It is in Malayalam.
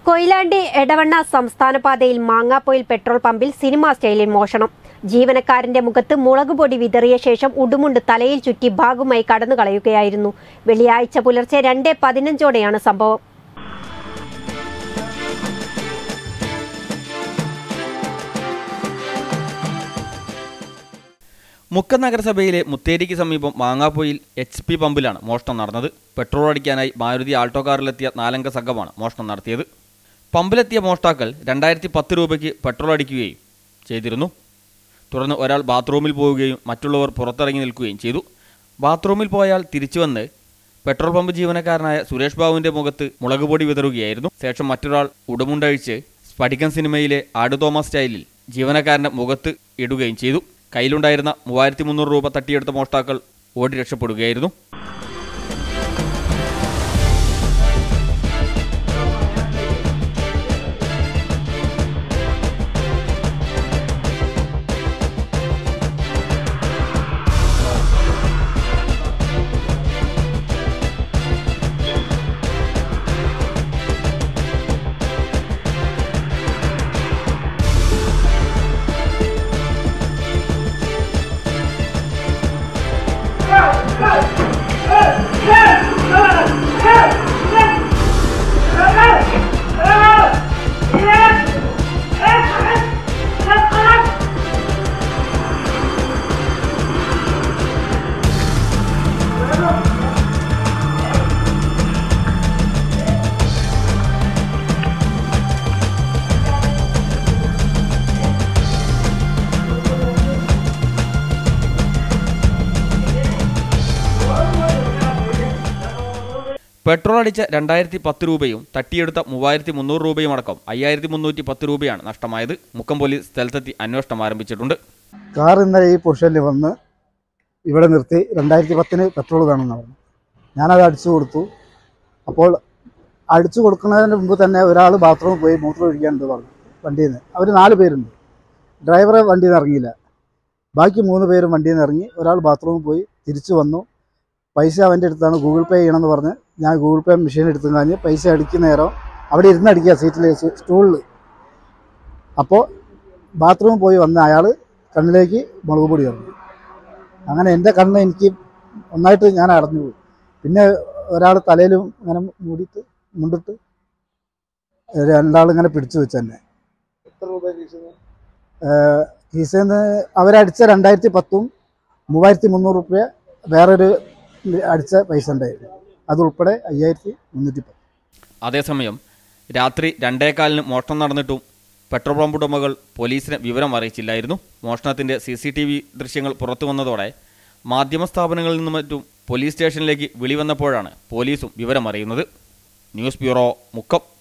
കൊയിലാണ്ടി എടവണ്ണ സംസ്ഥാന പാതയിൽ മാങ്ങാപ്പൊയിൽ പെട്രോൾ പമ്പിൽ സിനിമാ സ്റ്റൈലിൽ മോഷണം ജീവനക്കാരന്റെ മുഖത്ത് മുളകുപൊടി വിതറിയ ശേഷം ഉടുമുണ്ട് തലയിൽ ചുറ്റി ഭാഗമായി കടന്നു കളയുകയായിരുന്നു വെള്ളിയാഴ്ച പുലർച്ചെ രണ്ട് പതിനഞ്ചോടെയാണ് സംഭവം മുക്കം നഗരസഭയിലെ മുത്തേരിക്ക് സമീപം മാങ്ങാപ്പൊയിൽ എച്ച് പി പമ്പിലാണ് മോഷണം നടന്നത് പെട്രോൾ അടിക്കാനായി മാരുതി ആൾട്ടോ കാറിലെത്തിയ നാലംഗ സംഘമാണ് മോഷണം നടത്തിയത് പമ്പിലെത്തിയ മോഷ്ടാക്കൾ രണ്ടായിരത്തി പത്ത് രൂപയ്ക്ക് പെട്രോൾ അടിക്കുകയും ചെയ്തിരുന്നു തുടർന്ന് ഒരാൾ ബാത്റൂമിൽ പോവുകയും മറ്റുള്ളവർ പുറത്തിറങ്ങി നിൽക്കുകയും ചെയ്തു ബാത്റൂമിൽ പോയാൽ തിരിച്ചു വന്ന് പെട്രോൾ പമ്പ് ജീവനക്കാരനായ സുരേഷ് ബാബുവിന്റെ മുഖത്ത് മുളക് പൊടി വിതറുകയായിരുന്നു ശേഷം മറ്റൊരാൾ ഉടുമുണ്ടഴിച്ച് സ്ഫടികം സിനിമയിലെ ആടു തോമസ് സ്റ്റൈലിൽ ജീവനക്കാരന്റെ മുഖത്ത് ഇടുകയും ചെയ്തു കയ്യിലുണ്ടായിരുന്ന മൂവായിരത്തി മുന്നൂറ് രൂപ തട്ടിയെടുത്ത മോഷ്ടാക്കൾ ഓടി രക്ഷപ്പെടുകയായിരുന്നു പെട്രോൾ അടിച്ച രണ്ടായിരത്തി പത്ത് രൂപയും തട്ടിയെടുത്ത മൂവായിരത്തി മുന്നൂറ് രൂപയും അടക്കം അയ്യായിരത്തി മുന്നൂറ്റി പത്ത് രൂപയാണ് നഷ്ടമായത് മുക്കം പോലീസ് സ്ഥലത്തെത്തി അന്വേഷണം ആരംഭിച്ചിട്ടുണ്ട് കാർ ഇന്നലെ ഈ പൊസിഷനിൽ വന്ന് ഇവിടെ നിർത്തി രണ്ടായിരത്തി പത്തിന് പെട്രോൾ വേണമെന്ന് പറഞ്ഞു ഞാനത് അടിച്ചു കൊടുത്തു അപ്പോൾ അടിച്ചു കൊടുക്കുന്നതിന് മുമ്പ് തന്നെ ഒരാൾ ബാത്റൂമിൽ പോയി മൂത്രം ഒഴിക്കാനുണ്ട് പറഞ്ഞു വണ്ടിയിൽ നിന്ന് അവർ നാല് പേരുണ്ട് ഡ്രൈവർ വണ്ടിയിൽ നിന്ന് ഇറങ്ങിയില്ല ബാക്കി മൂന്ന് പേരും വണ്ടിയിൽ നിന്ന് ഇറങ്ങി ഒരാൾ ബാത്റൂമിൽ പോയി തിരിച്ചു വന്നു പൈസ അവൻ്റെ അടുത്താണ് ഗൂഗിൾ പേ ചെയ്യണമെന്ന് പറഞ്ഞ് ഞാൻ ഗൂഗിൾ പേ മെഷീൻ എടുത്തു കഴിഞ്ഞ് പൈസ അടിക്കുന്ന നേരം അവിടെ ഇരുന്ന് അടിക്കുക സീറ്റിൽ സ്റ്റൂളിൽ അപ്പോൾ ബാത്റൂമിൽ പോയി വന്ന അയാൾ കണ്ണിലേക്ക് മുളക് പൊടി ഇറങ്ങി അങ്ങനെ എൻ്റെ കണ്ണ് എനിക്ക് ഒന്നായിട്ട് ഞാൻ അടഞ്ഞു പോയി പിന്നെ ഒരാൾ തലയിലും ഇങ്ങനെ മൂടിയിട്ട് മുണ്ടിട്ട് രണ്ടാളിങ്ങനെ പിടിച്ചു വെച്ച് തന്നെ കീസിൽ നിന്ന് അവരടിച്ച രണ്ടായിരത്തി പത്തും മൂവായിരത്തി മുന്നൂറ് റുപ്യ വേറൊരു അടിച്ച പൈസ ഉണ്ടായിരുന്നു അതുൾപ്പെടെ അയ്യായിരത്തി മുന്നൂറ്റി പത്ത് അതേസമയം രാത്രി രണ്ടേകാലിന് മോഷണം നടന്നിട്ടും പെട്രോൾ പമ്പ് ഉടമകൾ പോലീസിനെ വിവരം അറിയിച്ചില്ലായിരുന്നു മോഷണത്തിന്റെ സി സി ടി വി ദൃശ്യങ്ങൾ പുറത്തു വന്നതോടെ മാധ്യമ സ്ഥാപനങ്ങളിൽ നിന്നും മറ്റും പോലീസ് സ്റ്റേഷനിലേക്ക് വിളി വന്നപ്പോഴാണ് പോലീസും വിവരം അറിയുന്നത് ന്യൂസ് ബ്യൂറോ മുക്കം